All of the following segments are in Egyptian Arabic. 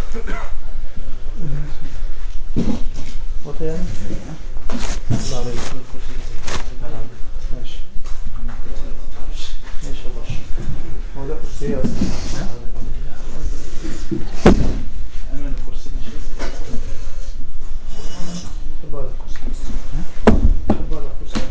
وطي يعني الله عليك ماشي ماشي يا باشا هو ده كرسي يا أستاذ. أمل الكرسي خد بالك كرسي خد بالك كرسي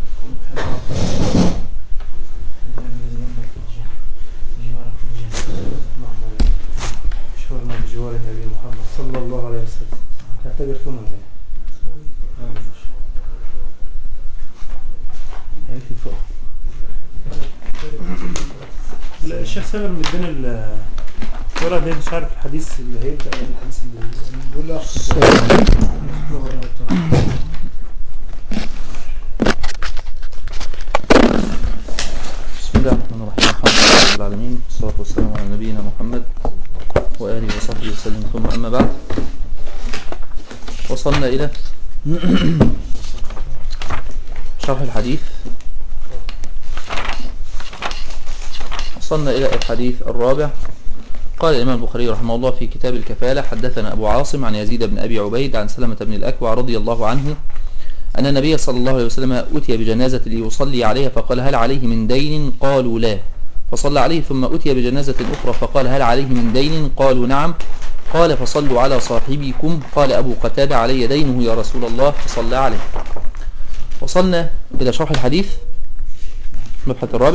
اللهم آمين. شكرنا بجوار النبي محمد صلى الله عليه وسلم تعتبر ثم ولا هيكتب فوق لا الشيخ سامر مدينا ال ولا ده مش عارف الحديث اللي هيبدأ ولا الحديث اللي بيقول له بسم الله الرحمن الرحيم الحمد لله رب العالمين والصلاة والسلام على نبينا محمد وآله وصحبه وسلم ثم أما بعد وصلنا إلى شرح الحديث وصلنا إلى الحديث الرابع قال الإمام البخاري رحمه الله في كتاب الكفالة حدثنا أبو عاصم عن يزيد بن أبي عبيد عن سلمة بن الأكوع رضي الله عنه أن النبي صلى الله عليه وسلم أتي بجنازة ليصلي عليها فقال هل عليه من دين قالوا لا فصلى عليه ثم أتي بجنازة أخرى فقال هل عليه من دين قالوا نعم قال فصلوا على صاحبكم قال أبو قتادة علي دينه يا رسول الله فصلى عليه وصلنا إلى شرح الحديث المبحث الرابع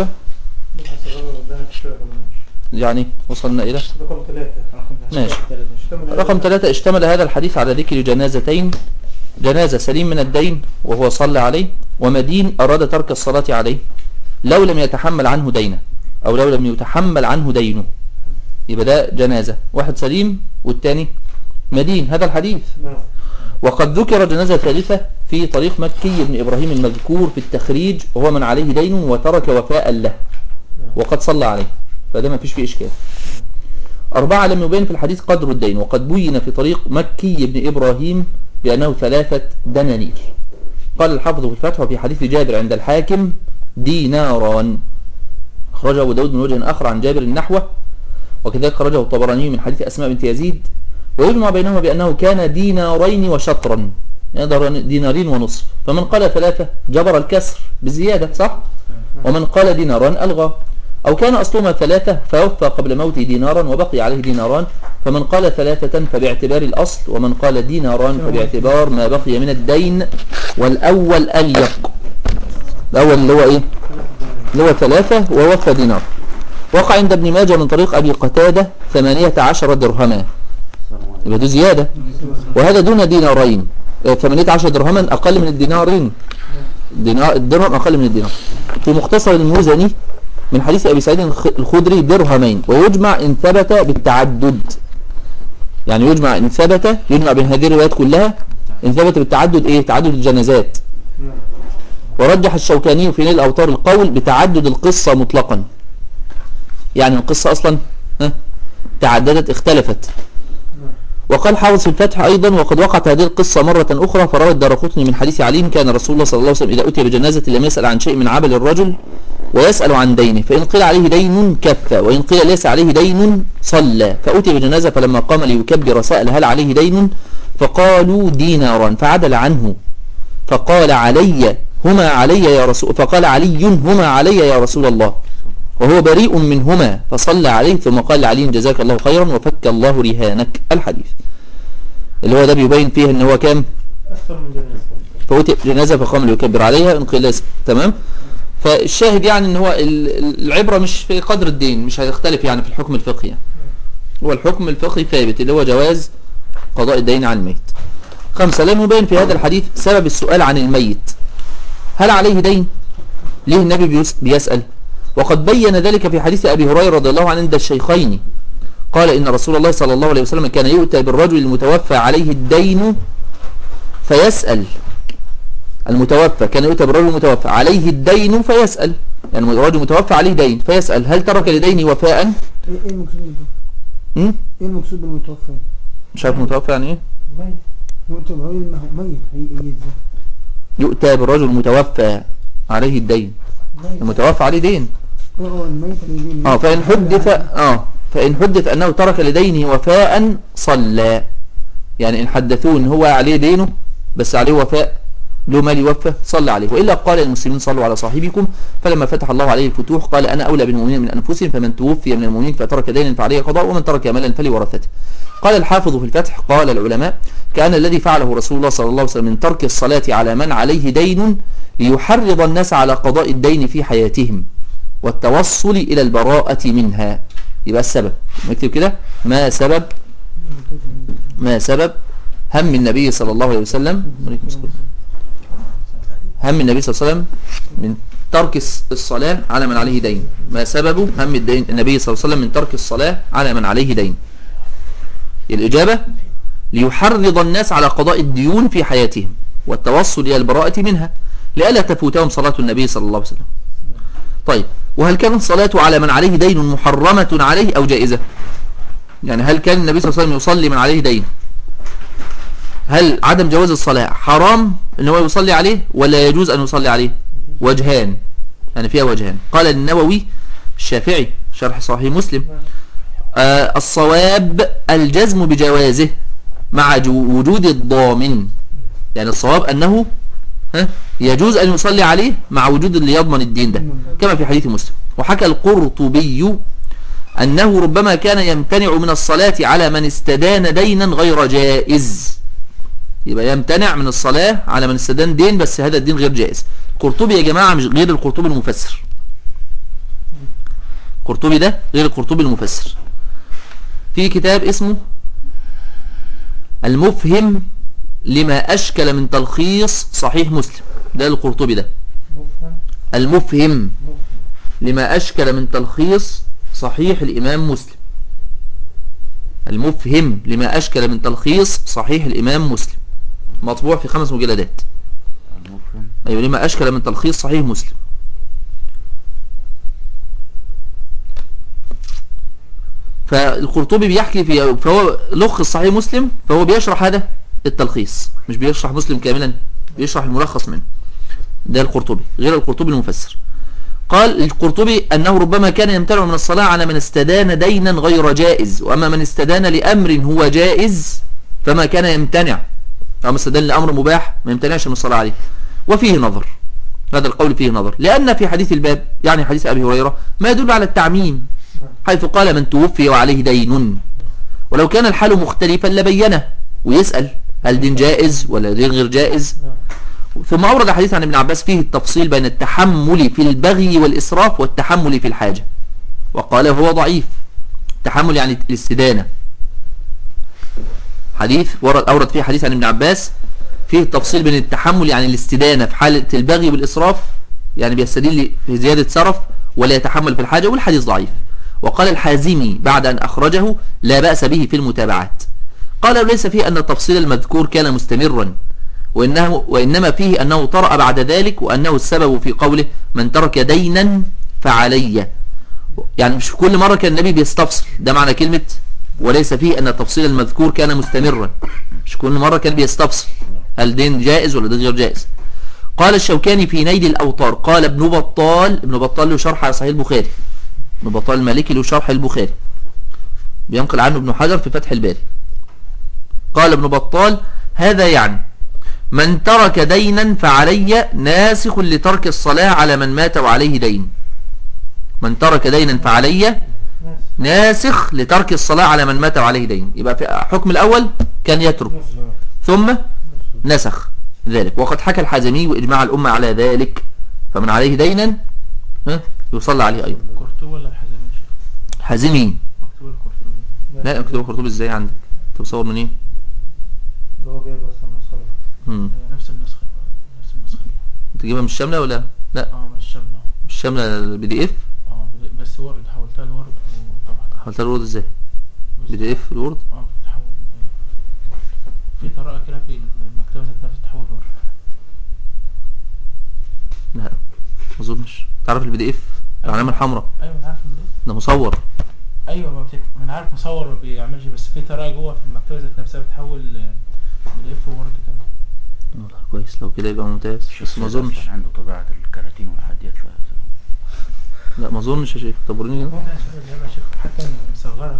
يعني وصلنا إلى رقم ثلاثة ماشي اشتمل رقم ثلاثة اشتمل هذا الحديث على ذكر جنازتين جنازة سليم من الدين وهو صلى عليه ومدين أراد ترك الصلاة عليه لو لم يتحمل عنه دينه أو لو لم يتحمل عنه دينه يبقى ده جنازة واحد سليم والتاني مدين هذا الحديث نعم وقد ذكر جنازة ثالثة في طريق مكي بن إبراهيم المذكور في التخريج وهو من عليه دين وترك وفاء له وقد صلى عليه فده ما فيش فيه إشكال أربعة لم يبين في الحديث قدر الدين وقد بين في طريق مكي بن إبراهيم بأنه ثلاثة دنانير قال الحافظ في الفتح وفي حديث جابر عند الحاكم ديناران أخرجه أبو داود من وجه آخر عن جابر النحوة وكذلك خرجه الطبراني من حديث أسماء بنت يزيد ويجمع بينهما بأنه كان دينارين وشطرا يعني دينارين ونصف فمن قال ثلاثة جبر الكسر بزيادة صح ومن قال ديناران ألغى أو كان أصلهما ثلاثة فوفى قبل موته دينارا وبقي عليه ديناران فمن قال ثلاثة فباعتبار الأصل ومن قال ديناران فباعتبار ما بقي من الدين والأول أليق الأول اللي هو إيه اللي هو ثلاثة ووفى دينار وقع عند ابن ماجه من طريق أبي قتادة ثمانية عشر درهما يبقى دي زيادة وهذا دون دينارين آه، ثمانية عشر درهما أقل من الدينارين الدينار الدرهم أقل من الدينار في مختصر المزني من حديث أبي سعيد الخ- الخدري درهمين ويجمع إن ثبت بالتعدد يعني يجمع إن ثبت يجمع بين هذه الروايات كلها إن ثبت بالتعدد إيه تعدد الجنازات ورجح الشوكاني في نيل الأوتار القول بتعدد القصة مطلقا يعني القصة أصلا ها تعددت اختلفت وقال حافظ في الفتح أيضا وقد وقعت هذه القصة مرة أخرى فروى الدارقطني من حديث علي كان رسول الله صلى الله عليه وسلم إذا أتي بجنازة لم يسأل عن شيء من عمل الرجل ويسأل عن دينه فإن قيل عليه دين كف وإن قيل ليس عليه دين صلى فأتي بجنازة فلما قام ليكبر سأل هل عليه دين فقالوا دينارا فعدل عنه فقال علي هما علي يا رسول فقال علي هما علي يا رسول الله وهو بريء منهما فصلى عليه ثم قال لعلي جزاك الله خيرا وفك الله رهانك الحديث اللي هو ده بيبين فيه ان هو كام أكثر من جنازة فوتي جنازة فقام ليكبر عليها انقلاس تمام فالشاهد يعني ان هو ال- ال- العبرة مش في قدر الدين مش هيختلف يعني في الحكم الفقهي يعني. هو الحكم الفقهي ثابت اللي هو جواز قضاء الدين عن الميت خمسة لم يبين في هذا الحديث سبب السؤال عن الميت هل عليه دين ليه النبي بيس- بيسأل وقد بين ذلك في حديث أبي هريرة رضي الله عنه عند الشيخين قال إن رسول الله صلى الله عليه وسلم كان يؤتى بالرجل المتوفى عليه الدين فيسأل المتوفى كان يؤتى بالرجل المتوفى عليه الدين فيسأل يعني الرجل المتوفى عليه دين فيسأل هل ترك لديني وفاء ايه ايه المقصود بالمتوفى؟ م? ايه المقصود بالمتوفى؟ مش عارف متوفى يعني ايه ميت نقطة هو ما هو ميت هي هي ازاي؟ يؤتى بالرجل المتوفى عليه الدين ميت المتوفى عليه دين اه الميت الذي اه فإن حدث اه فإن حدث أنه ترك لدينه وفاء صلى يعني إن حدثوه إن هو عليه دينه بس عليه وفاء له مال يوفى صلى عليه وإلا قال المسلمين صلوا على صاحبكم فلما فتح الله عليه الفتوح قال أنا أولى بالمؤمنين من أنفسهم فمن توفي من المؤمنين فترك دينا فعليه قضاء ومن ترك مالا فلورثته قال الحافظ في الفتح قال العلماء كان الذي فعله رسول الله صلى الله عليه وسلم من ترك الصلاة على من عليه دين ليحرض الناس على قضاء الدين في حياتهم والتوصل إلى البراءة منها يبقى السبب نكتب كده ما سبب ما سبب هم النبي صلى الله عليه وسلم عليكم السلام. هم النبي صلى الله عليه وسلم من ترك الص- الصلاة على من عليه دين ما سبب هم الدين النبي صلى الله عليه وسلم من ترك الصلاة على من عليه دين الإجابة ليحرض الناس على قضاء الديون في حياتهم والتوصل إلى البراءة منها لئلا تفوتهم صلاة النبي صلى الله عليه وسلم طيب وهل كانت الصلاة على من عليه دين محرمة عليه أو جائزة يعني هل كان النبي صلى الله عليه وسلم يصلي من عليه دين هل عدم جواز الصلاة حرام ان هو يصلي عليه ولا يجوز ان يصلي عليه وجهان يعني فيها وجهان قال النووي الشافعي شرح صحيح مسلم آه الصواب الجزم بجوازه مع جو- وجود الضامن يعني الصواب انه ها يجوز ان يصلي عليه مع وجود اللي يضمن الدين ده كما في حديث مسلم وحكى القرطبي أنه ربما كان يمتنع من الصلاة على من استدان دينا غير جائز يبقى يمتنع من الصلاة على من استدان دين بس هذا الدين غير جائز القرطبي يا جماعة مش غير القرطبي المفسر القرطبي ده غير القرطبي المفسر في كتاب اسمه المفهم لما أشكل من تلخيص صحيح مسلم ده القرطبي ده مفهم المفهم مفهم لما أشكل من تلخيص صحيح الإمام مسلم المفهم لما أشكل من تلخيص صحيح الإمام مسلم مطبوع في خمس مجلدات المفهم أيوة لما أشكل من تلخيص صحيح مسلم فالقرطبي بيحكي في فهو لخص صحيح مسلم فهو بيشرح هذا التلخيص مش بيشرح مسلم كاملا بيشرح الملخص منه ده القرطبي غير القرطبي المفسر قال القرطبي أنه ربما كان يمتنع من الصلاة على من استدان دينا غير جائز وأما من استدان لأمر هو جائز فما كان يمتنع أو من استدان لأمر مباح ما يمتنعش من الصلاة عليه وفيه نظر هذا القول فيه نظر لأن في حديث الباب يعني حديث أبي هريرة ما يدل على التعميم حيث قال من توفي وعليه دين ولو كان الحال مختلفا لبينه ويسأل هل دين جائز ولا دين غير جائز ثم أورد حديث عن ابن عباس فيه التفصيل بين التحمل في البغي والإسراف والتحمل في الحاجة وقال هو ضعيف التحمل يعني الاستدانة حديث ورد أورد فيه حديث عن ابن عباس فيه التفصيل بين التحمل يعني الاستدانة في حالة البغي والإسراف يعني بيستدين في زيادة سرف ولا يتحمل في الحاجة والحديث ضعيف وقال الحازمي بعد أن أخرجه لا بأس به في المتابعات قال ليس فيه أن التفصيل المذكور كان مستمرا وإنه وإنما فيه أنه طرأ بعد ذلك وأنه السبب في قوله من ترك دينا فعلي يعني مش في كل مرة كان النبي بيستفصل ده معنى كلمة وليس فيه أن التفصيل المذكور كان مستمرا مش كل مرة كان بيستفصل هل دين جائز ولا دين غير جائز قال الشوكاني في نيل الأوطار قال ابن بطال ابن بطال له شرح على صحيح البخاري ابن بطال المالكي له شرح البخاري بينقل عنه ابن حجر في فتح الباري قال ابن بطال هذا يعني من ترك دينا فعلي ناسخ لترك الصلاة على من مات وعليه دين من ترك دينا فعلي ناسخ لترك الصلاة على من مات وعليه دين يبقى في حكم الأول كان يترك ثم نسخ ذلك وقد حكى الحازمي وإجماع الأمة على ذلك فمن عليه دينا ها، يصلى عليه أيضا قرطبي ولا الحزامي يا شيخ؟ حازمي مكتوب القرطبي لا مكتوب خرطوب ازاي عندك تصور من ايه ده هو جايب اصلا مصاري مم. هي نفس النسخة نفس النسخة دي. تجيبها مش شاملة ولا لا اه مش شاملة مش شاملة البي دي اف اه بد- بس ورد حولتها لورد وطبعا حولتها الورد ازاي بس- بي دي اف الورد اه بتتحول آه، في طريقة كده في المكتبة ذات نفسها تحول ورد لا ما اظنش تعرف البي دي اف العلامة الحمراء ايوه انا عارف من ده مصور ايوه ما بتك... انا عارف مصور ما بيعملش بس في طريقة جوه في المكتبة ذات نفسها بتحول بي دي اف وورد كده والله كويس لو كده يبقى ممتاز بس ما الشخص ده اظنش أصلاً عنده طبيعة الكراتين والحاجات ف لا ما اظنش يا شيخ طب وريني كده لا يا شيخ الجامع يا شيخ حتى مصغرها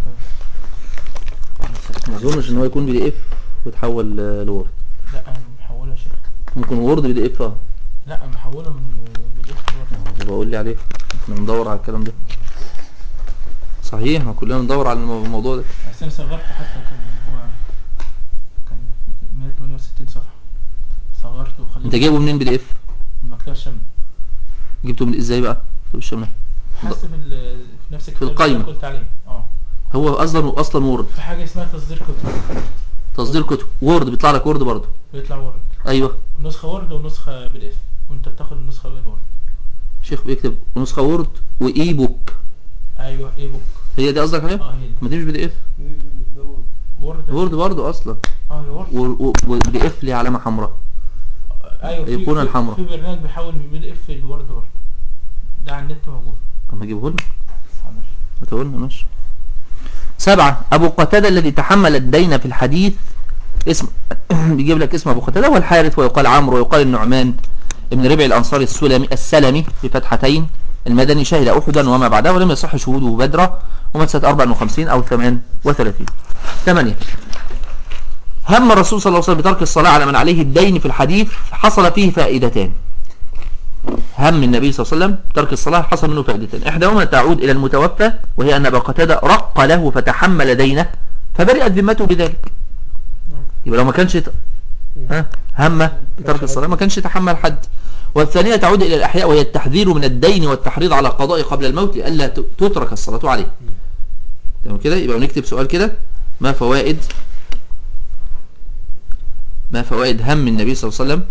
كمان ما اظنش ان هو يكون بي دي اف ويتحول آه، لوورد لا انا محولها يا شيخ ممكن وورد بي دي اف اه لا محولها من بي طب قول لي عليه احنا بندور على الكلام ده صحيح ما كلنا بندور على المو- الموضوع ده بس انا صغرت حتى كان هو كان في 168 صفحة صغرته وخليته انت جايبه منين بي دي اف من المكتبة الشاملة جبته من ازاي بقى طب الشمال حاسس في, ال- في نفس الكتاب القايمة. اللي قلت عليه اه هو اصلا اصلا وورد في حاجة اسمها تصدير كتب تصدير كتب وورد بيطلع لك وورد برضه بيطلع وورد ايوه نسخة وورد ونسخة بي دي اف وانت بتاخد النسخة بالوورد شيخ بيكتب نسخه وورد واي بوك ايوه اي بوك هي دي قصدك عليها اه هي دي ما دي مش بي دي اف وورد وورد برضه اصلا اه هي وورد وبي دي اف ليه علامه حمراء ايوه في الأيقونة في- الحمراء. في برنامج بيحول من بي دي اف لوورد وورد ده على النت موجود طب ما اجيبه لنا حاضر ما تقول لنا ماشي سبعة أبو قتادة الذي تحمل الدين في الحديث اسم بيجيب لك اسم أبو قتادة هو الحارث ويقال عمرو ويقال النعمان ابن ربع الأنصاري السلمي السلمي بفتحتين المدني شهد أحدا وما بعده ولم يصح شهوده بدرا ومات سنة 54 أو 38 ثمانية هم الرسول صلى الله عليه وسلم بترك الصلاة على من عليه الدين في الحديث حصل فيه فائدتان هم النبي صلى الله عليه وسلم ترك الصلاة حصل منه فائدتين إحداهما تعود إلى المتوفى وهي أن أبا قتادة رق له فتحمل دينه فبرئت ذمته بذلك يبقى لو ما كانش ت- ها هم ترك الصلاة ما كانش يتحمل حد والثانية تعود إلى الأحياء وهي التحذير من الدين والتحريض على قضاء قبل الموت لئلا ت- تترك الصلاة عليه تمام كده يبقى نكتب سؤال كده ما فوائد ما فوائد هم النبي صلى الله عليه وسلم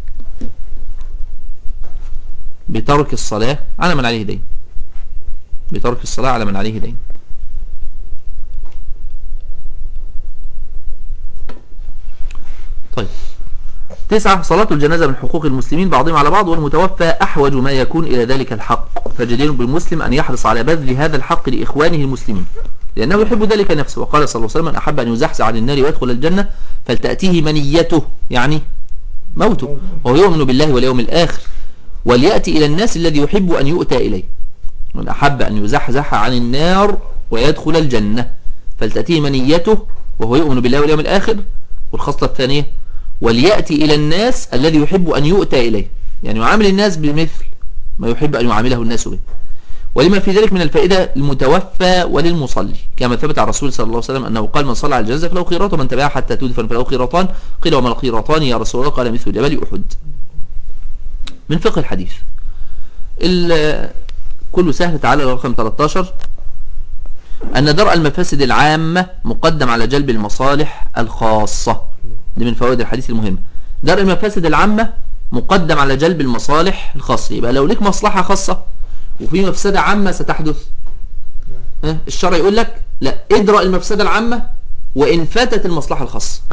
بترك الصلاة على من عليه دين بترك الصلاة على من عليه دين طيب تسعة صلاة الجنازة من حقوق المسلمين بعضهم على بعض والمتوفى أحوج ما يكون إلى ذلك الحق فجدير بالمسلم أن يحرص على بذل هذا الحق لإخوانه المسلمين لأنه يحب ذلك نفسه وقال صلى الله عليه وسلم من أحب أن يزحزح عن النار ويدخل الجنة فلتأتيه منيته يعني موته وهو يؤمن بالله واليوم الآخر وليأتي إلى الناس الذي يحب أن يؤتى إليه من أحب أن يزحزح عن النار ويدخل الجنة فلتأتيه منيته وهو يؤمن بالله واليوم الآخر والخصلة الثانية وليأتي إلى الناس الذي يحب أن يؤتى إليه يعني يعامل الناس بمثل ما يحب أن يعامله الناس به ولما في ذلك من الفائدة المتوفى وللمصلي كما ثبت عن الرسول صلى الله عليه وسلم أنه قال من صلى على الجنازة فله قيراط ومن تبعها حتى تدفن فله قيراطان قيل وما القيراطان يا رسول الله قال مثل جبل أحد من فقه الحديث ال- كله سهل تعالى رقم 13 أن درء المفاسد العامة مقدم على جلب المصالح الخاصة دي من فوائد الحديث المهمة درء المفاسد العامة مقدم على جلب المصالح الخاصة يبقى لو لك مصلحة خاصة وفي مفسدة عامة ستحدث ها؟ الشرع يقول لك لا ادرأ المفسدة العامة وإن فاتت المصلحة الخاصة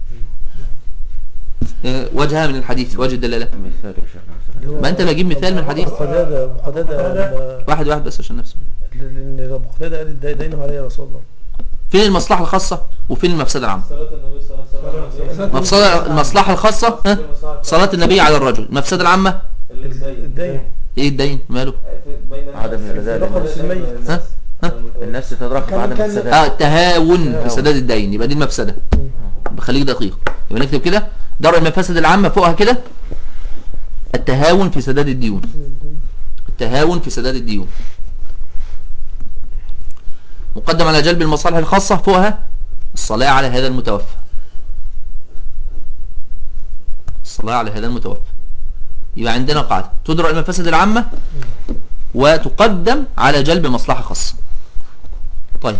ها، وجهها من الحديث وجه الدلالة مثال يا شيخنا مثلا ما أنت بجيب مثال من الحديث قتادة أبو قتادة واحد واحد بس عشان نفسه لأن أبو قتادة قال الدي- دينه عليه يا رسول الله فين المصلحة الخاصة وفين المفسدة العامة صلاة النبي صلى الله عليه وسلم مفسدة المصلحة الخاصة ها؟ صلاة النبي على الرجل المفسدة العامة الدين ايه الدين ماله عدم الرزاق رقم الميت ها ها الناس تترقب كان- عدم كان- السداد اه التهاون في سداد الدين يبقى دي المفسدة بخليك دقيق يبقى نكتب كده درء المفاسد العامة فوقها كده التهاون في سداد الديون التهاون في سداد الديون مقدم على جلب المصالح الخاصة فوقها الصلاة على هذا المتوفى الصلاة على هذا المتوفى يبقى عندنا قاعدة تدرأ المفاسد العامة وتقدم على جلب مصلحة خاصة طيب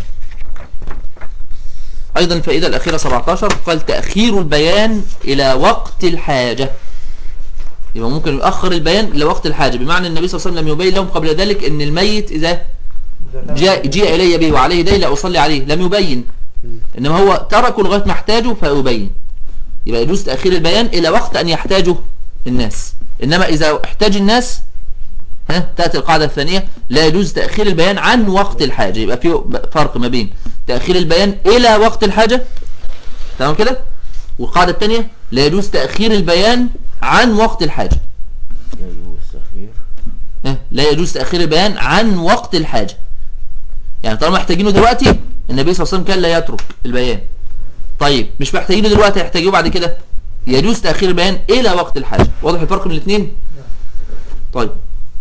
أيضا الفائدة الأخيرة 17 قال تأخير البيان إلى وقت الحاجة يبقى ممكن يؤخر البيان إلى وقت الحاجة بمعنى النبي صلى الله عليه وسلم لم يبين لهم قبل ذلك أن الميت إذا جاء جاء إلي به وعليه دين لا أصلي عليه لم يبين إنما هو تركه لغاية ما احتاجه فيبين يبقى يجوز تأخير البيان إلى وقت أن يحتاجه الناس إنما إذا احتاج الناس ها تأتي القاعدة الثانية لا يجوز تأخير البيان عن وقت الحاجة يبقى في فرق ما بين تأخير البيان إلى وقت الحاجة تمام كده والقاعدة الثانية لا يجوز تأخير البيان عن وقت الحاجة يجوز تأخير ها، لا يجوز تأخير البيان عن وقت الحاجة يعني طالما محتاجينه دلوقتي النبي صلى الله عليه وسلم كان لا يترك البيان طيب مش محتاجينه دلوقتي هيحتاجوه بعد كده يجوز تأخير البيان إلى وقت الحاجة واضح الفرق بين الاثنين طيب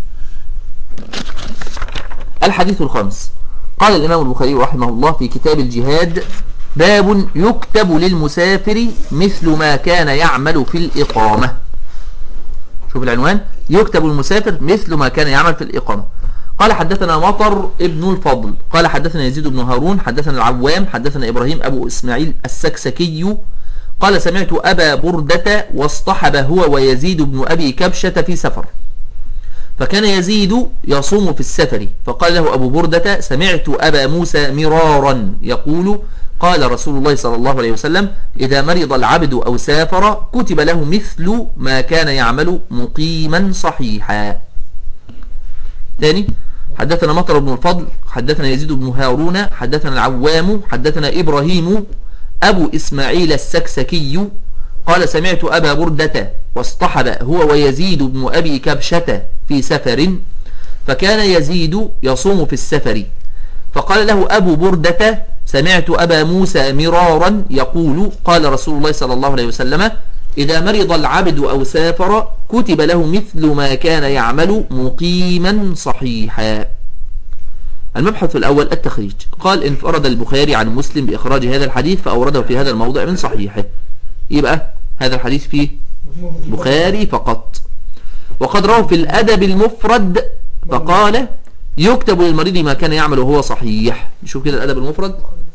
الحديث الخامس قال الإمام البخاري رحمه الله في كتاب الجهاد باب يكتب للمسافر مثل ما كان يعمل في الإقامة شوف العنوان يكتب المسافر مثل ما كان يعمل في الإقامة قال حدثنا مطر ابن الفضل قال حدثنا يزيد بن هارون حدثنا العوام حدثنا إبراهيم أبو إسماعيل السكسكي قال سمعت أبا بردة واصطحب هو ويزيد بن أبي كبشة في سفر فكان يزيد يصوم في السفر فقال له أبو بردة سمعت أبا موسى مرارا يقول قال رسول الله صلى الله عليه وسلم إذا مرض العبد أو سافر كتب له مثل ما كان يعمل مقيما صحيحا ثاني حدثنا مطر بن الفضل حدثنا يزيد بن هارون حدثنا العوام حدثنا إبراهيم أبو إسماعيل السكسكي قال سمعت أبا بردة واصطحب هو ويزيد بن أبي كبشة في سفر فكان يزيد يصوم في السفر فقال له أبو بردة سمعت أبا موسى مرارا يقول قال رسول الله صلى الله عليه وسلم إذا مرض العبد أو سافر كتب له مثل ما كان يعمل مقيما صحيحا المبحث الأول التخريج قال انفرد البخاري عن مسلم بإخراج هذا الحديث فأورده في هذا الموضع من صحيحه يبقى هذا الحديث فيه بخاري فقط وقد روى في الأدب المفرد فقال يكتب للمريض ما كان يعمل وهو صحيح نشوف كده الأدب المفرد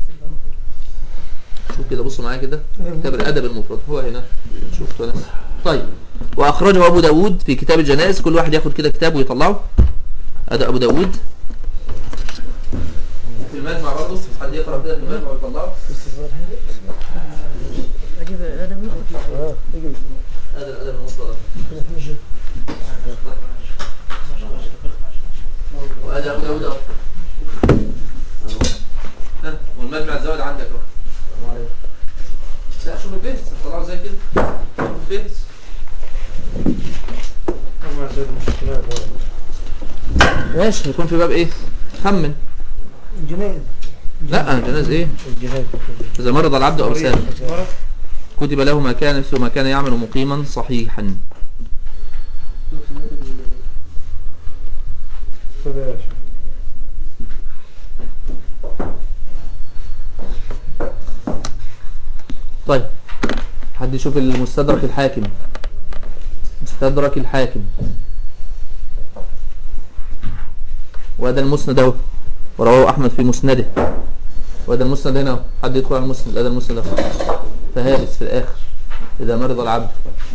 شوف كده بصوا معايا كده كتاب الأدب المفرد هو هنا شوف أنا طيب وأخرجه أبو داود في كتاب الجنائز كل واحد ياخد كده كتاب ويطلعه هذا أبو داود في المجمع برضه حد يقرأ كده في المجمع ويطلعه اجيب انا مين اه اجيب هذا الأدب المفرد وهذا أبو داود أهو ها والمجمع الزوج عندك اهو لا شوف البيت طلعوا زي كده البيت مع زيد المشكلات ماشي هيكون في باب ايه خمن الجنائز لا جناز ايه الجنائز اذا مرض العبد او سافر مرض كتب له ما كان مثل ما كان يعمل مقيما صحيحا خد يا شيخ. طيب حد يشوف المستدرك الحاكم مستدرك الحاكم وهذا المسند اهو ورواه احمد في مسنده وهذا المسند هنا اهو. حد يدخل على المسند هذا المسند اهو فهارس في الاخر اذا مرض العبد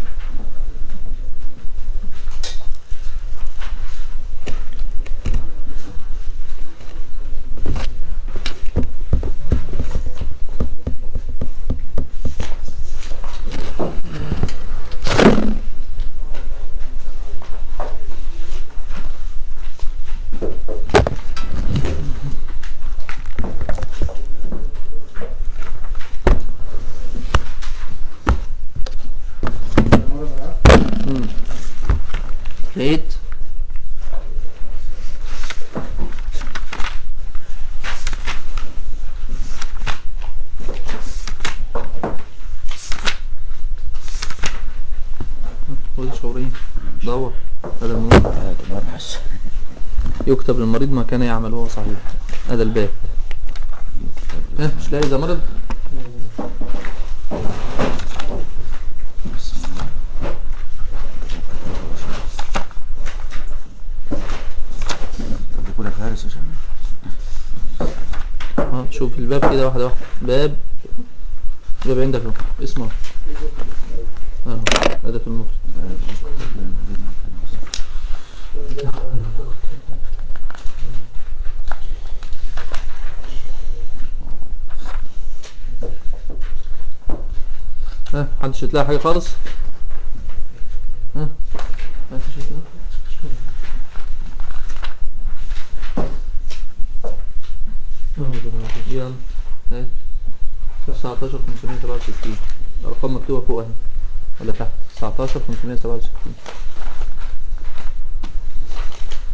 مم. لقيت خد شعورين دور هذا المهم يكتب للمريض ما كان يعمل وهو صحيح هذا الباب ها مش لاقي اذا مرض يكون فارس عشان اه شوف الباب كده واحدة واحدة باب باب عندك اهو اسمه اهو هذا في المفرد ها محدش يتلاقي حاجة خالص ها ما فيش كده يلا هاي 19 567 الارقام مكتوبه فوق اهي ولا تحت 19 567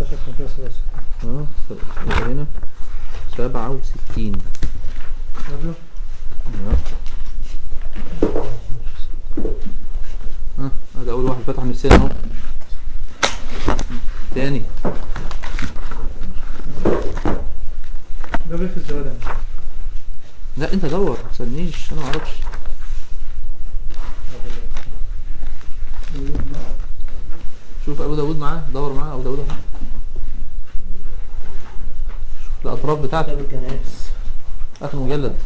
15 ثلاثة اه يبقى هنا سبعة وستين قبله ها هذا أول واحد فتح من السنة أهو تاني ده في الزواج يعني. لا أنت دور ما تسألنيش أنا معرفش شوف أبو داود معاه دور معاه أبو داود أهو شوف الأطراف بتاعته كتاب الجنائز آخر مجلد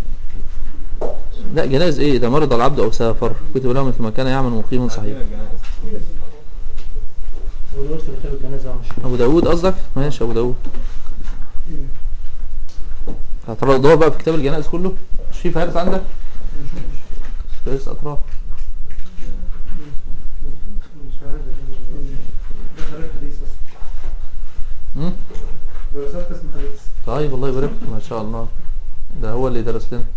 لا جناز ايه ده مرض العبد او سافر كتب له مثل ما كان يعمل مقيما صحيح ودول في كتاب الجنائز مش ابو داود قصدك ماشي ابو داود هتروح تدور بقى في كتاب الجنائز كله مش في فهرس عندك فهرس اطراف مش عارف ده خريج حديث اصلا مم؟ دراسات قسم حديث طيب الله يبارك فيك، ما شاء الله ده هو اللي درس لنا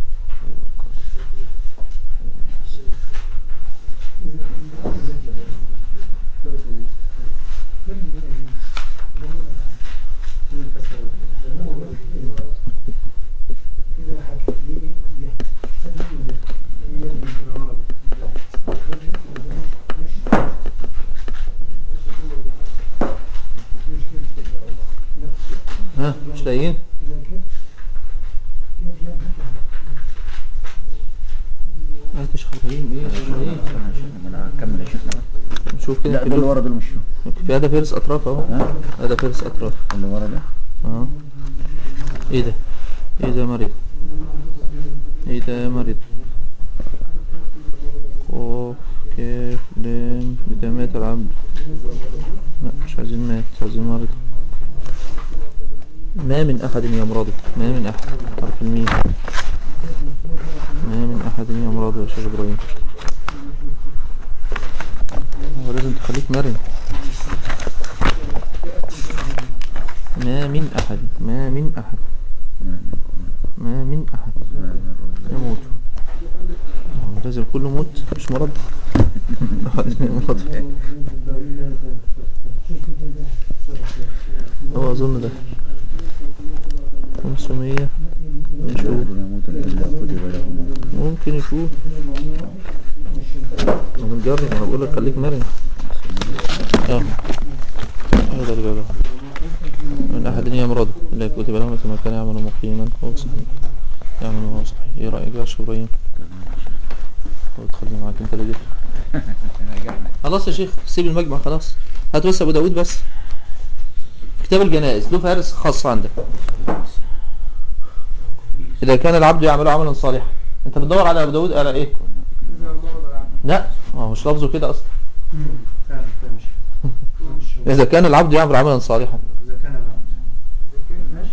ها مش لاقيين انت شيخ ابراهيم ايه مش لاقيين انا هكمل يا شيخنا نشوف كده لا في ده اللي اللوحة. ورا دول مش في هذا فارس اطراف اهو ها هذا فارس اطراف اللي ورا ده اه ايه ده ايه ده يا مريض ايه ده يا مريض قاف كاف لام بتاع مات العبد لا مش عايزين مات عايزين مريض ما من احد يمرضه ما من احد حرف الميم ما من احد يمرضه يا شيخ ابراهيم هو لازم تخليك مرن ما من أحد ما من أحد ما من أحد يموت هو لازم كله موت مش مرض مرض هو أظن ده 500 نشوف يموت الا كتب له موت ممكن يكون بنجرب انا بقول لك خليك مرن اه هذا اللي قاله من احد يمرض الا كتب له مثل ما كان يعمل مقيما هو صحيح يعمل وهو صحيح ايه رايك يا شيخ ابراهيم هو تخليني معاك انت اللي جبت خلاص يا شيخ سيب المجمع خلاص هات بس ابو داود بس كتاب الجنائز له فارس خاص عندك اذا كان العبد يعمل عملا صالحا انت بتدور على ابو داود على ايه لا هو مش لفظه كده اصلا فعلا فعلا مش مش اذا كان العبد يعمل عملا صالحا اذا كان العبد ماشي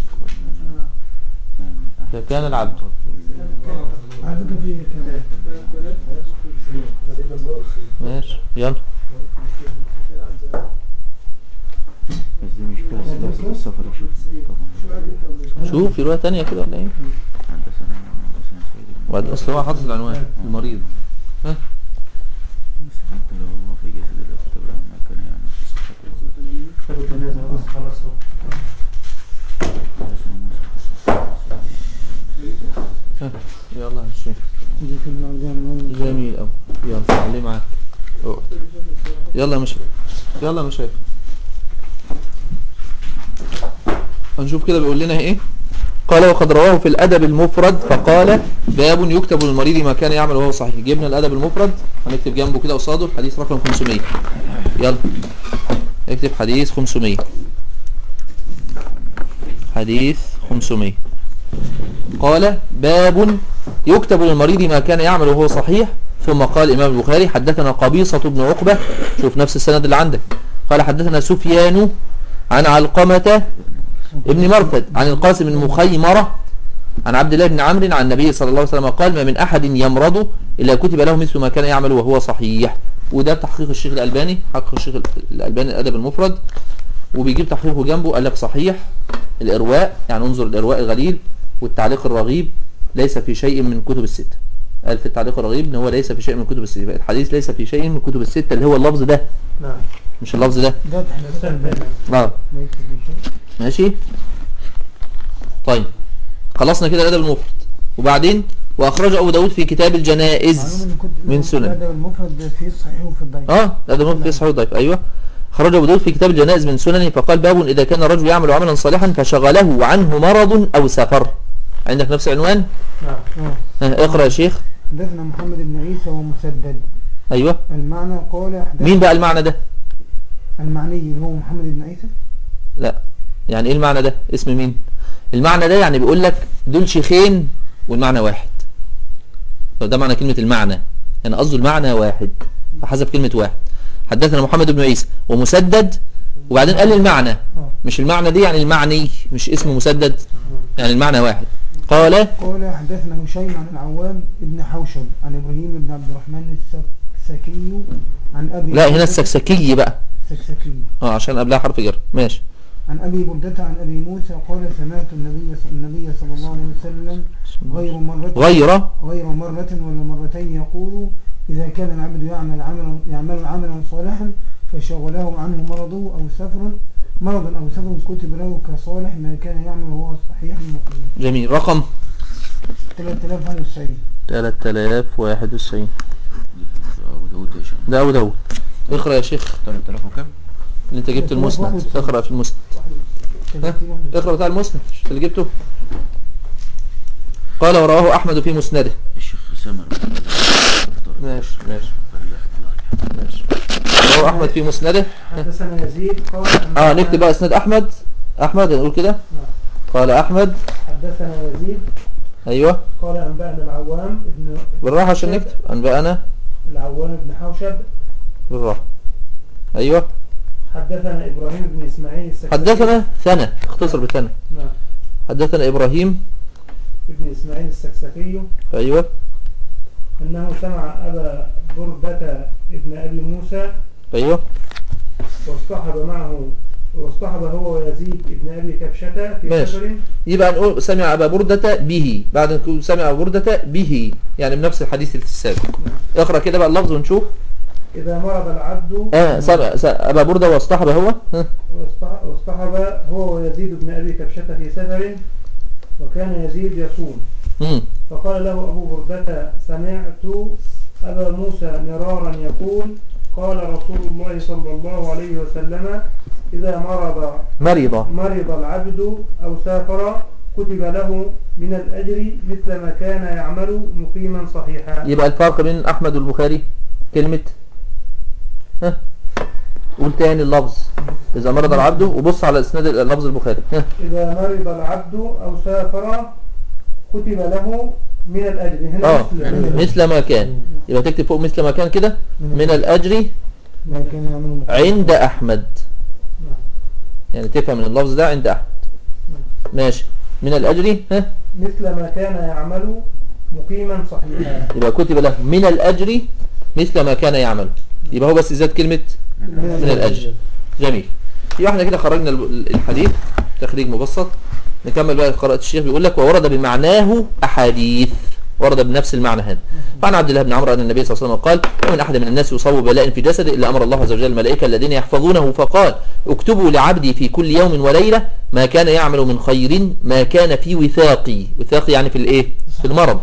اذا كان العبد على فكرة في كلام ماشي يلا بس دي مش كده سلسلة السفر يا شيخ طبعا شوف في روايه تانية كده ولا ايه حدثنا حدثنا سيد المؤمنين وبعد اصل هو حاطط العنوان المريض ها مثل الله في جسد الله كتب له ما كان يعمل في صحته كتاب الجنازة خلاص خلاص هو حدثنا موسى ها يلا يا شيخ دي في المرجان جميل قوي يلا خليه معاك اقعد. يلا يا مشايخ يلا يا مشايخ هنشوف كده بيقول لنا ايه قال وقد رواه في الادب المفرد فقال باب يكتب للمريض ما كان يعمل وهو صحيح جبنا الادب المفرد هنكتب جنبه كده قصاده الحديث رقم 500 يلا اكتب حديث 500 حديث 500 قال باب يكتب للمريض ما كان يعمل وهو صحيح ثم قال الإمام البخاري حدثنا قبيصة بن عقبة شوف نفس السند اللي عندك قال حدثنا سفيان عن علقمة ابن مرثد عن القاسم المخيمرة عن عبد الله بن عمرو عن النبي صلى الله عليه وسلم قال ما من أحد يمرض إلا كتب له مثل ما كان يعمل وهو صحيح وده تحقيق الشيخ الألباني حقق الشيخ الألباني الأدب المفرد وبيجيب تحقيقه جنبه قال لك صحيح الإرواء يعني انظر الإرواء الغليل والتعليق الرغيب ليس في شيء من كتب الستة قال في التعليق الرغيب ان هو ليس في شيء من كتب الستة يبقى الحديث ليس في شيء من كتب الستة اللي هو اللفظ ده نعم مش اللفظ ده ده تحديث الباب اه ليس في شيء ماشي طيب خلصنا كده الادب المفرد وبعدين واخرج ابو داود في كتاب معلوم الجنائز ان كنت من سنن. الادب المفرد في الصحيح وفي الضعيف اه الادب المفرد في صحيح الضعيف ايوه خرج ابو داود في كتاب الجنائز من سننه فقال باب اذا كان الرجل يعمل عملا صالحا فشغله عنه مرض او سفر عندك نفس العنوان نعم آه. ها اقرا يا شيخ حدثنا محمد بن عيسى ومسدد ايوه المعنى قال حدث مين بقى المعنى ده المعني هو محمد بن عيسى لا يعني ايه المعنى ده اسم مين المعنى ده يعني بيقول لك دول شيخين والمعنى واحد ده معنى كلمة المعنى يعني قصده المعنى واحد حسب كلمة واحد حدثنا محمد بن عيسى ومسدد وبعدين قال المعنى اه مش المعنى دي يعني المعني مش اسم مسدد يعني المعنى واحد قال قال حدثنا هشيم عن العوام ابن حوشب عن ابراهيم بن عبد الرحمن السكسكي عن ابي لا هنا السكسكي بقى السكسكي اه عشان قبلها حرف جر ماشي عن ابي بردة عن ابي موسى قال سمعت النبي النبي صلى الله عليه وسلم غير مرة غير غير مرة ولا مرتين يقول إذا كان العبد يعمل عملا يعمل عملا صالحا فشغله عنه مرضه أو سفر مرض أو سفر كتب له كصالح ما كان يعمل وهو صحيح مقيم جميل رقم 3091 3091 أبو داود يا شيخ ده أبو داود اقرأ يا شيخ 3000 وكم؟ اللي انت جبت المسند اقرأ في المسند ها؟ اقرأ بتاع المسند مش اللي جبته قال ورواه أحمد في مسنده الشيخ سمر ماشي ماشي ماشي رواه أحمد في مسنده حدثنا يزيد قال اه نكتب بقى اسناد أحمد أحمد نقول كده قال أحمد حدثنا يزيد أيوه قال أنبأنا العوام ابن بالراحة عشان نكتب أنبأنا العوام ابن حوشب بالراحة أيوه حدثنا إبراهيم بن إسماعيل السكسكي حدثنا ثنا اختصر بثنا نعم حدثنا إبراهيم ابن إسماعيل السكسكي أيوه أنه سمع أبا بردة ابن أبي موسى أيوه واصطحب معه واصطحب هو ويزيد ابن أبي كبشة في ماشي. سفر يبقى نقول سمع أبا بردة به بعد ما نقول سمع أبا بردة به يعني بنفس الحديث اللي في السابق اقرأ كده بقى اللفظ ونشوف إذا مرض العبد اه سمع س- أبا بردة واصطحب هو ها واصطح- واصطحب هو ويزيد بن أبي كبشة في سفر وكان يزيد يصوم مم. فقال له أبو بردة سمعت أبا موسى مرارا يقول قال رسول الله صلى الله عليه وسلم إذا مرض مريضة مرض العبد أو سافر كتب له من الأجر مثل ما كان يعمل مقيما صحيحا يبقى الفرق بين أحمد والبخاري كلمة ها قول تاني اللفظ إذا مرض العبد وبص على إسناد اللفظ البخاري ها إذا مرض العبد أو سافر كتب له من الأجر هنا اه مثل مثل ما كان يبقى تكتب فوق مثل ما كان كده من الأجر ما كان يعمل عند أحمد يعني تفهم من اللفظ ده عند أحمد ماشي من الأجر ها مثل ما كان يعمل مقيما صحيحا يبقى كتب له من الأجر مثل ما كان يعمل يبقى هو بس زاد كلمة من الأجر جميل يبقى احنا كده خرجنا ال- الحديث تخريج مبسط نكمل بقى قراءة الشيخ بيقول لك وورد بمعناه أحاديث ورد بنفس المعنى هذا فعن عبد الله بن عمرو أن النبي صلى الله عليه وسلم قال ومن أحد من الناس يصاب بلاء في جسده إلا أمر الله عز وجل الملائكة الذين يحفظونه فقال اكتبوا لعبدي في كل يوم وليلة ما كان يعمل من خير ما كان في وثاقي وثاقي يعني في الإيه في المرض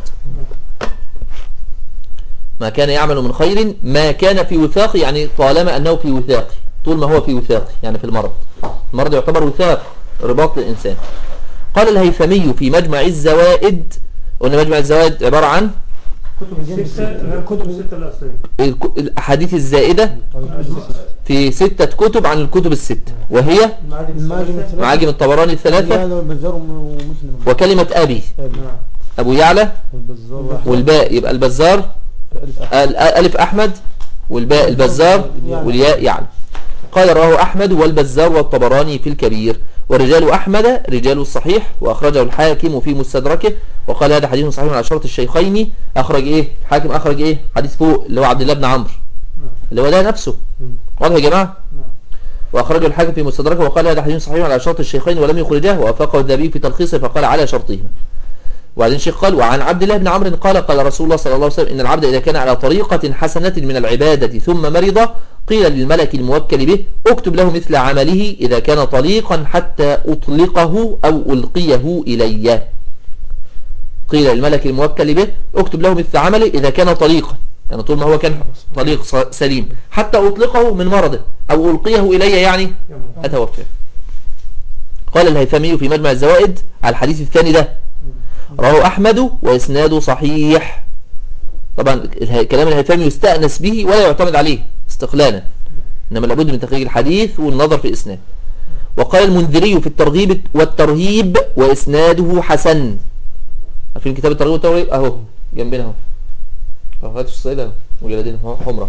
ما كان يعمل من خير ما كان في وثاقي يعني طالما أنه في وثاقي طول ما هو في وثاقي يعني في المرض المرض يعتبر وثاق رباط للإنسان قال الهيثمي في مجمع الزوائد قلنا مجمع الزوائد عبارة عن كتب الستة كتب الستة الأصلية الك- الأحاديث الزائدة في ستة كتب عن الكتب الستة وهي المعاجم المعاجم الثلاثة الثلاثة معاجم الطبراني الثلاثة هذا والبزار ومسلم وكلمة أبي نعم أبو يعلى والبزار والباء يبقى البزار ال- ألف أحمد والباء البزار والياء يعلى قال رواه أحمد والبزار والطبراني في الكبير ورجال أحمد رجال الصحيح وأخرجه الحاكم في مستدركه وقال هذا حديث صحيح على شرط الشيخين أخرج إيه حاكم أخرج إيه حديث فوق اللي هو عبد الله بن عمرو اللي هو ده نفسه واضح يا جماعة وأخرجه الحاكم في مستدركه وقال هذا حديث صحيح على شرط الشيخين ولم يخرجه وأفاقه الذهبي في تلخيصه فقال على شرطهما وبعدين شيخ قال وعن عبد الله بن عمرو قال قال رسول الله صلى الله عليه وسلم إن العبد إذا كان على طريقة حسنة من العبادة ثم مرض قيل للملك الموكل به اكتب له مثل عمله إذا كان طليقا حتى أطلقه أو ألقيه إلي قيل للملك الموكل به اكتب له مثل عمله إذا كان طليقا يعني طول ما هو كان طليق ص- سليم حتى أطلقه من مرضه أو ألقيه إلي يعني أتوفى قال الهيثمي في مجمع الزوائد على الحديث الثاني ده رواه أحمد وإسناده صحيح طبعا اله- كلام الهيثمي يستأنس به ولا يعتمد عليه استقلالا إنما لابد من تخريج الحديث والنظر في الإسناد وقال المنذري في الترغيب والترهيب وإسناده حسن عارفين كتاب الترغيب والترهيب أهو جنبنا أهو أهو هاتوا الصيد أهو مجلدين أهو حمرة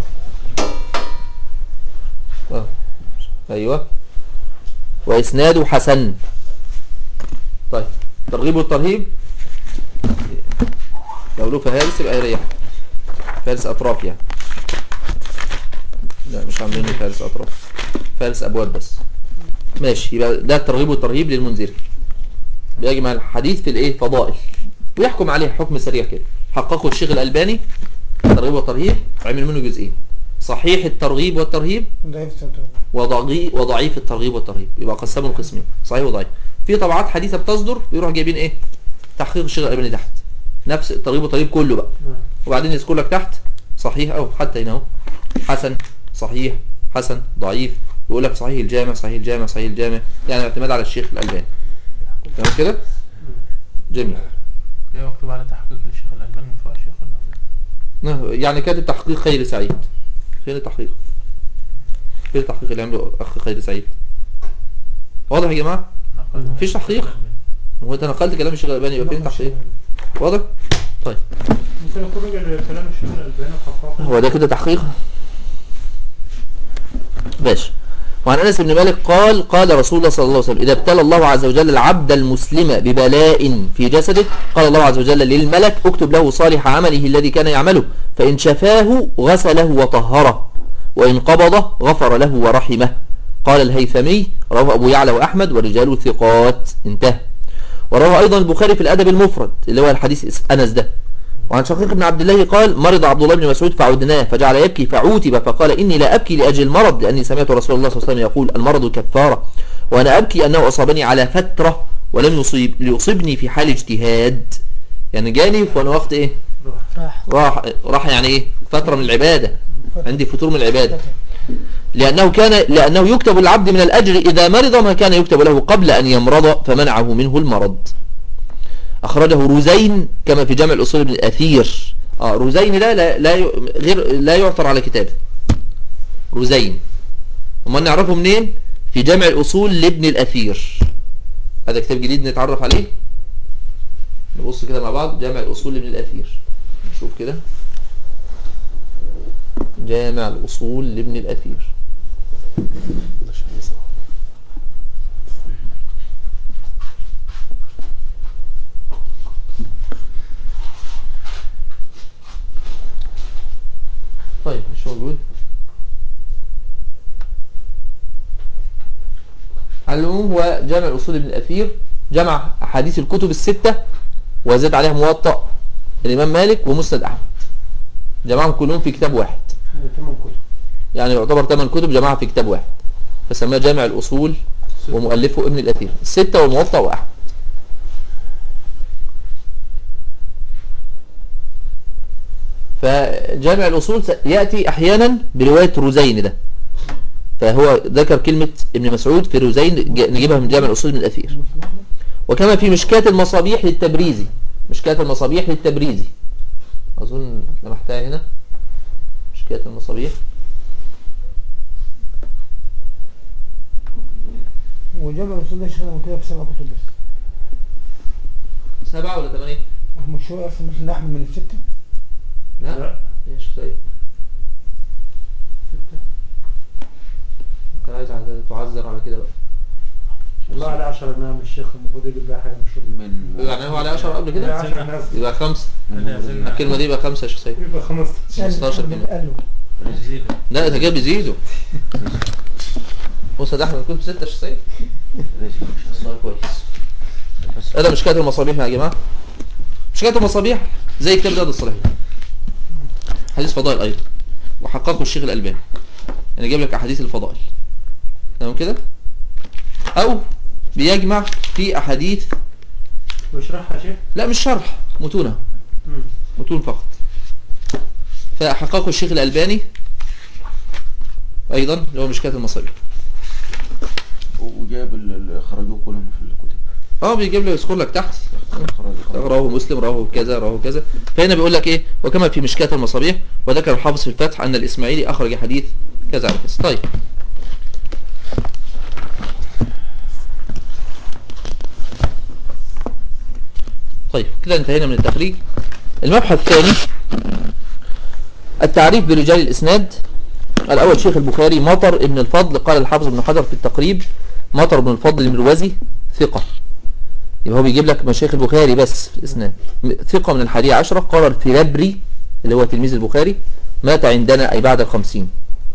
أهو أيوه وإسناده حسن طيب الترغيب والترهيب لو له فهارس يبقى يريح فارس أطراف يعني لا مش عاملين له فارس أطراف فارس أبواب بس ماشي يبقى ده الترغيب والترهيب للمنذري بيجمع الحديث في الايه فضائل ويحكم عليه حكم سريع كده حققه الشيخ الألباني ترغيب وترهيب عمل منه جزئين صحيح الترغيب والترهيب ضعيف التوبة. وضعي وضعيف الترغيب والترهيب يبقى قسموا القسمين صحيح وضعيف في طبعات حديثة بتصدر بيروح جايبين ايه تحقيق الشيخ الألباني تحت نفس الترغيب والترهيب كله بقى وبعدين يذكر لك تحت صحيح او حتى هنا اهو حسن صحيح حسن ضعيف ويقول لك صحيح الجامع صحيح الجامع صحيح الجامع يعني اعتماد على الشيخ الألباني تمام كده جميل هي مكتوب على تحقيق للشيخ الألباني من فوق الشيخ ولا نه- يعني كاتب تحقيق خير سعيد فين التحقيق فين التحقيق اللي عمله اخ خير سعيد واضح يا جماعه نقل مفيش تحقيق؟ هو انت نقلت كلام الشيخ الألباني يبقى فين التحقيق واضح طيب ممكن يكون رجع لكلام الشيخ الألباني وحققه هو ده كده تحقيق ماشي وعن انس بن مالك قال قال رسول الله صلى الله عليه وسلم اذا ابتلى الله عز وجل العبد المسلم ببلاء في جسده قال الله عز وجل للملك اكتب له صالح عمله الذي كان يعمله فان شفاه غسله وطهره وان قبضه غفر له ورحمه قال الهيثمي رواه ابو يعلى واحمد ورجاله ثقات انتهى وروى ايضا البخاري في الادب المفرد اللي هو الحديث انس ده وعن شقيق بن عبد الله قال مرض عبد الله بن مسعود فعدناه فجعل يبكي فعوتب فقال إني لا أبكي لأجل المرض لأني سمعت رسول الله صلى الله عليه وسلم يقول المرض كفارة وأنا أبكي أنه أصابني على فترة ولم يصيب ليصيبني في حال اجتهاد يعني جاني وأنا وقت إيه راح راح راح يعني إيه فترة من العبادة عندي فتور من العبادة لأنه كان لأنه يكتب العبد من الأجر إذا مرض ما كان يكتب له قبل أن يمرض فمنعه منه المرض أخرجه روزين كما في جامع الأصول ابن الأثير آه روزين ده لا, لا ي- غير لا يعثر على كتابه روزين وما نعرفه منين في جامع الأصول لابن الأثير هذا كتاب جديد نتعرف عليه نبص كده مع بعض جامع الأصول لابن الأثير نشوف كده جامع الأصول لابن الأثير طيب مش موجود على العموم هو جامع الأصول ابن الأثير جمع أحاديث الكتب الستة وزاد عليها موطأ الإمام مالك ومسند أحمد جمعهم كلهم في كتاب واحد ثمان كتب يعني يعتبر ثمان كتب جمعها في كتاب واحد فسماه جامع الأصول ومؤلفه ابن الأثير الستة والموطأ وأحمد فجامع الأصول س- يأتي أحيانا برواية روزين ده فهو ذكر كلمة ابن مسعود في روزين ج- نجيبها من جامع الأصول ابن الأثير وكما في مشكاة المصابيح للتبريزي مشكاة المصابيح للتبريزي أظن لمحتها هنا مشكاة المصابيح وجمع الوصول ده شغال كده في سبع كتب بس سبعة ولا ثمانية؟ مش هو اصلا مثل احمد من الستة لا لا ايش سيد ممكن عايز عز- تعذر على كده بقى الله على 10 نعم الشيخ المفروض يجيب بها حاجة مش من يعني هو على 10 قبل كده 10 ناس يبقى خمسة أنا أزلنا الكلمة دي يبقى خمسة يا شيخ سيد يبقى 15 15 كلمة. قال له يزيد لا ده كده بيزيدوا بص ده احنا كنت ستة يا شيخ سيد والله كويس هذا مشكاة المصابيح يا جماعة مشكاة المصابيح زي كتاب رياض الصالحين حديث فضائل أيضا وحققه الشيخ الألباني يعني يجيب لك احاديث الفضائل تمام كده او بيجمع في احاديث ويشرحها يا شيخ لا مش شرح متونة مم. متون فقط فحققه الشيخ الألباني أيضا اللي هو مشكاة المصاريف وجاب ال- ال- خرجوه كلهم في الكتب اه بيجيب له يذكر لك تحت خرج خرج رواه مسلم رواه كذا رواه كذا فهنا بيقول لك ايه وكما في مشكاة المصابيح وذكر الحافظ في الفتح أن الإسماعيلي أخرج حديث كذا على كذا طيب طيب كده انتهينا من التخريج المبحث الثاني التعريف برجال الإسناد الأول شيخ البخاري مطر ابن الفضل قال الحافظ ابن حجر في التقريب مطر ابن الفضل المروزي ثقة يبقى هو بيجيب لك مشايخ البخاري بس في الإسناد م- ثقة من الحادية عشرة قال الفرابري اللي هو تلميذ البخاري مات عندنا أي بعد الخمسين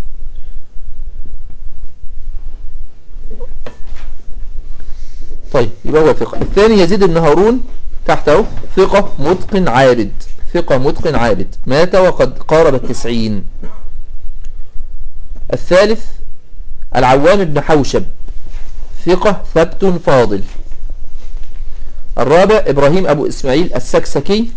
طيب يبقى هو ثقة الثاني يزيد بن هارون تحته ثقة متقن عابد ثقة متقن عابد مات وقد قارب التسعين الثالث العوام بن حوشب ثقة ثبت فاضل الرابع إبراهيم أبو إسماعيل السكسكي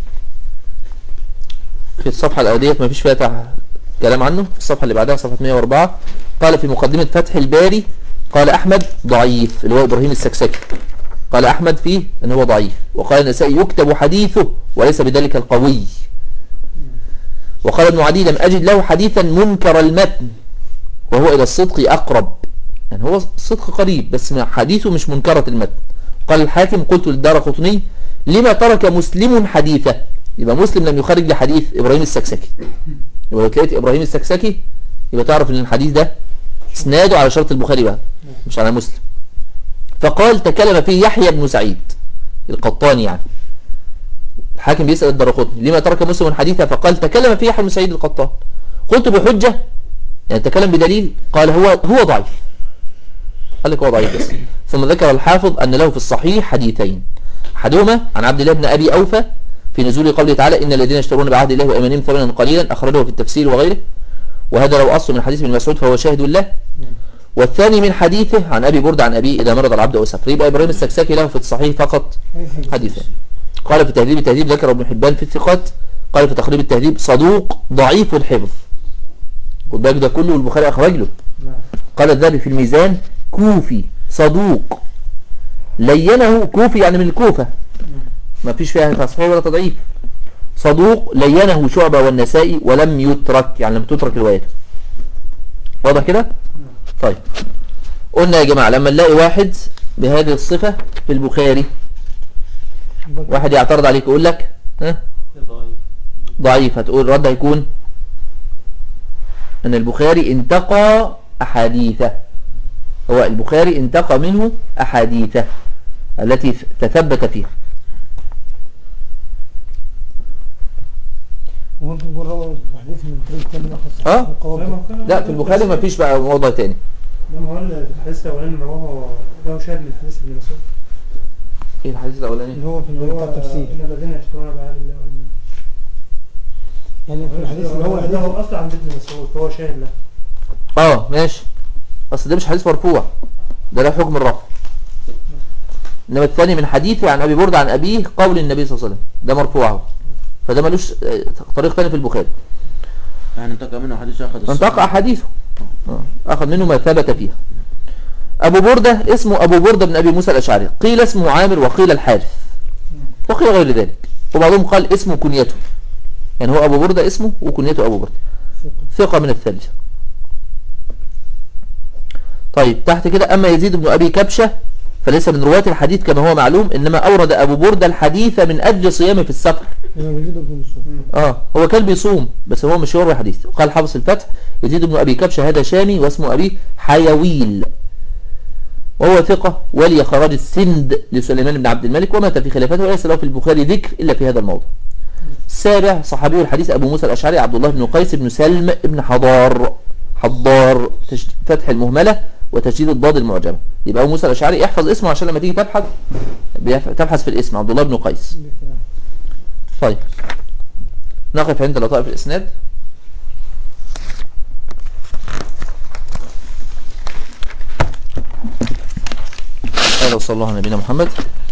في الصفحة الأودية ما فيش فيها تع- كلام عنه في الصفحة اللي بعدها صفحة 104 قال في مقدمة فتح الباري قال أحمد ضعيف اللي هو إبراهيم السكسكي قال أحمد فيه أن هو ضعيف وقال النسائي يكتب حديثه وليس بذلك القوي وقال ابن عدي لم أجد له حديثا منكر المتن وهو إلى الصدق أقرب يعني هو الصدق قريب بس ما- حديثه مش منكرة المتن قال الحاكم قلت للدار قطني لما ترك مسلم حديثه يبقى مسلم لم يخرج لحديث إبراهيم السكسكي يبقى لو لقيت إبراهيم السكسكي يبقى تعرف ان الحديث ده اسناده على شرط البخاري بقى مش على مسلم فقال تكلم فيه يحيى بن سعيد القطاني يعني الحاكم بيسأل الدرقطني لما ترك مسلم حديثا فقال تكلم فيه يحيى بن سعيد القطان قلت بحجة يعني تكلم بدليل قال هو هو ضعيف قال لك هو ضعيف بس ثم ذكر الحافظ أن له في الصحيح حديثين أحدهما عن عبد الله بن أبي أوفى في نزول قوله تعالى إن الذين يشترون بعهد الله وأيمانهم ثمنا قليلا أخرجه في التفسير وغيره وهذا لو أصل من حديث ابن مسعود فهو شاهد له والثاني من حديثه عن أبي برد عن أبي إذا مرض العبد أو سفر يبقى إبراهيم السكساكي له في الصحيح فقط حديثا قال في تهذيب التهذيب ذكر ابن حبان في الثقات قال في تقريب التهذيب صدوق ضعيف الحفظ خد بالك ده كله البخاري أخرج له نعم قال الذهبي في الميزان كوفي صدوق لينه كوفي يعني من الكوفة ما فيش فيها تصحيح ولا تضعيف صدوق لينه شعبة والنسائي ولم يترك يعني لم تترك روايته واضح كده طيب قلنا يا جماعة لما نلاقي واحد بهذه الصفة في البخاري واحد يعترض عليك يقول لك ها ضعيف هتقول الرد هيكون ان البخاري انتقى احاديثه هو البخاري انتقى منه احاديثه التي تثبت فيها وممكن نقول روى الحديث من طريق تاني ياخذ صحيح اه القوابل. لا في البخاري ما فيش بقى موضع تاني ده ما هو الحديث الاولاني رواه له شاهد من حديث ابن مسعود ايه الحديث الاولاني اللي هو في اللي الباب هو بتاع التفسير ان الذين يشترون بعهد الله والنبي يعني في الحديث اللي هو ده الحديث هو اصلا عند ابن مسعود فهو شاهد له اه ماشي بس ده مش حديث مرفوع ده له حكم الرفع انما الثاني من حديثه عن ابي برده عن ابيه قول النبي صلى الله عليه وسلم ده مرفوع اهو فده ملوش آه، طريق ثاني في البخاري يعني انتقى منه حديث اخذ انتقى احاديثه آه، اخذ منه ما ثبت فيها ابو برده اسمه ابو برده بن ابي موسى الاشعري قيل اسمه عامر وقيل الحارث وقيل غير ذلك وبعضهم قال اسمه كنيته يعني هو ابو برده اسمه وكنيته ابو برده ثقة من الثالثة طيب تحت كده أما يزيد بن أبي كبشة فليس من رواة الحديث كما هو معلوم إنما أورد أبو بردة الحديث من أجل صيامه في السفر لما يزيد بن مسعود آه هو كان بيصوم بس هو مش يروي حديث قال حافظ الفتح يزيد بن أبي كبشة هذا شامي واسمه أبي حيويل وهو ثقة ولي خراج السند لسليمان بن عبد الملك ومات في خلافته وليس له في البخاري ذكر إلا في هذا الموضع السابع صحابي الحديث أبو موسى الأشعري عبد الله بن قيس بن سلم بن حضار حضار تش- فتح المهملة وتشديد الضاد المعجمة يبقى أبو موسى الأشعري احفظ اسمه عشان لما تيجي تبحث بيف- تبحث في الاسم عبد الله بن قيس طيب نقف عند لطائف الإسناد هذا وصلى الله على نبينا محمد